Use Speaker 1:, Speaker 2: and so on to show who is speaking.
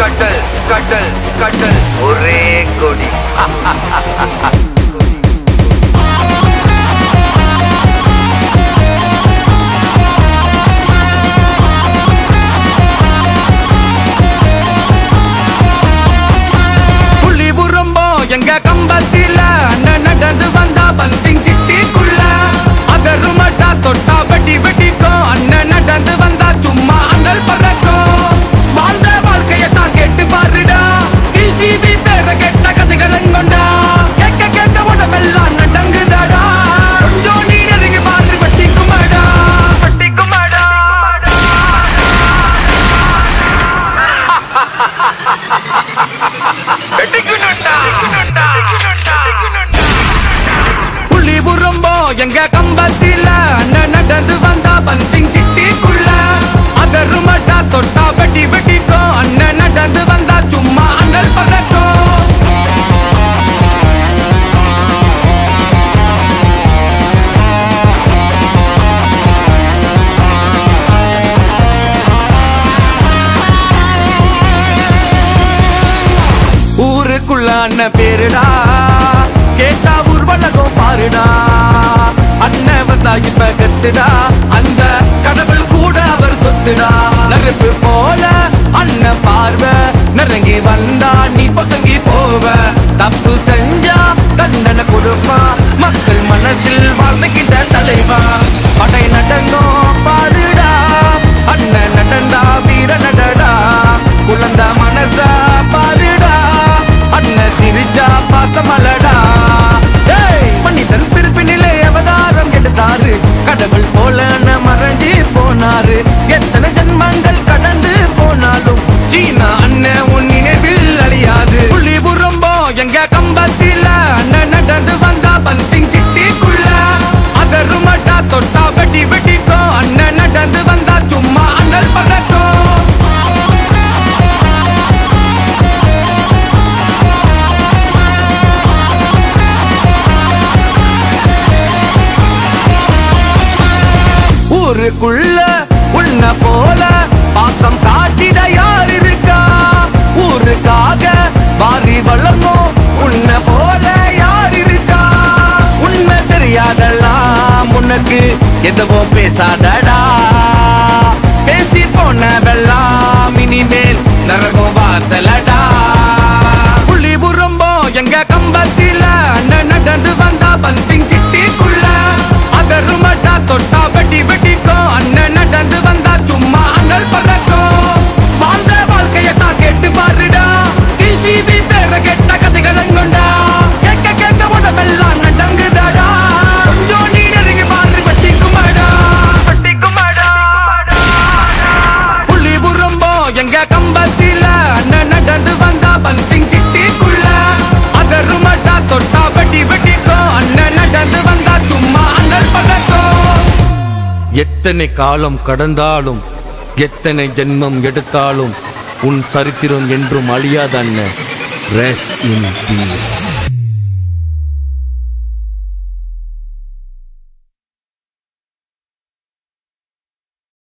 Speaker 1: கடல் கடல் கடல் ஒரே கொடி
Speaker 2: புள்ளி உரும்போ எங்க கம்பத்தில அண்ணன் நடந்து வந்தா பந்திங் சிட்டிக்குள்ள அகருமட்டா தொட்டா வெட்டி வெட்டிக்கும் அண்ணன் நடந்து வந்தா சும்மா அண்ணல் பறக்கும் வாழ்ந்த வாழ்க்கைய தான் கேட்டு பாருடா டிசிபி பேர கெட்ட கதைகளும் கொண்டா கேட்க கேட்க உடம்பெல்லாம் நடங்குதாடா கொஞ்சம் நீ நெருங்கி பாரு வெட்டிக்குமாடா வெட்டிக்குமாடா புள்ளி உரும்போ எங்க கம்பத்தில அண்ணன் நடந்து வந்தா பந்திங் சிட்டிக்குள்ள அகருமட்டா தொட்டா வெட்டி வெட்டிக்கும் அண்ணன் நடந்து வந்தா சும்மா அண்ணல் பதக்கும் ஊருக்குள்ள அண்ணன் பேருடா கேட்டா ஊர்வலகம் பாருடா அண்ணன் வந்தா இப்ப கத்துடா அந்த கடவுள் கூட அவர் சொத்துடா நெருப்பு போல அண்ணன் பார்வை நெருங்கி வந்தா நீ பொசங்கி போவ தப்பு செஞ்சா தண்டனை கொடுப்பா மக்கள் மனசில் வாழ்ந்துகிட்ட தலைவா படை நடந்தோம் பாருடா அண்ணன் நடந்தா வீர நடடா குழந்த மனச பாருடா அண்ணன் சிரிச்சா பாசமலடா ஏய், மனிதன் பிறப்பினிலே அவதாரம் எடுத்தாரு கடவுள் போல அண்ணன் மறைஞ்சி போனாரு எத்தனை ஜன்மங்கள் கடந்து போனாலும் சீனா அண்ணன் உன் நினைவில் அழியாது புள்ளி புறம்போ எங்க கம்பத்தில அண்ணன் நடந்து வந்தா பந்திங் சிட்டிக்குள்ள அகருமட்டா தொட்டா வெட்டி வெட்டிக்கோ அண்ணன் நடந்து வந்தா சும்மா அண்ணல் பதக்கம் ஊருக்குள்ள உன்ன போல பாசம் காட்டிட யார் இருக்கா ஊருக்காக வாரி வளர்ந்தோம் உன்ன போல யார் இருக்கா உண்மை தெரியாதெல்லாம் உனக்கு எதுவும் பேசாதடா பேசி போனவெல்லாம் இனிமேல் நரகம் வாசலடா புள்ளி உரும்போ எங்க கம்பத்தில அண்ணன் நடந்து வந்தா பந்திங் சிட்டிக்குள்ள அகருமட்டா தொட்டா வெட்டி வெட்டிக்கோ அண்ணன் நடந்து வந்தா சும்மா அண்ணல் பறக்கும் வாழ்ந்த வாழ்க்கைய தான் கேட்டு பாருடா டிசிபி பேர கெட்ட கதைகளும் கொண்டா கேட்க கேட்க உடம்பெல்லாம் நடங்குதாடா கொஞ்சம் நீ நெருங்கி பாரு வெட்டிக்குமாடா வெட்டிக்குமாடா புள்ளி உரும்போ எங்க கம்பத்தில அண்ணன் நடந்து வந்தா பந்திங் சிட்டிக்குள்ள அகருமட்டா தொட்டா வெட்டி வெட்டிக்கோ அண்ணன் நடந்து வந்தா சும்மா அண்ணல் பதக்கம் எத்தனை காலம் கடந்தாலும் எத்தனை ஜென்மம் எடுத்தாலும் உன் சரித்திரம் என்றும் அழியாத அண்ணன் ரெஸ்ட் இன் பீஸ்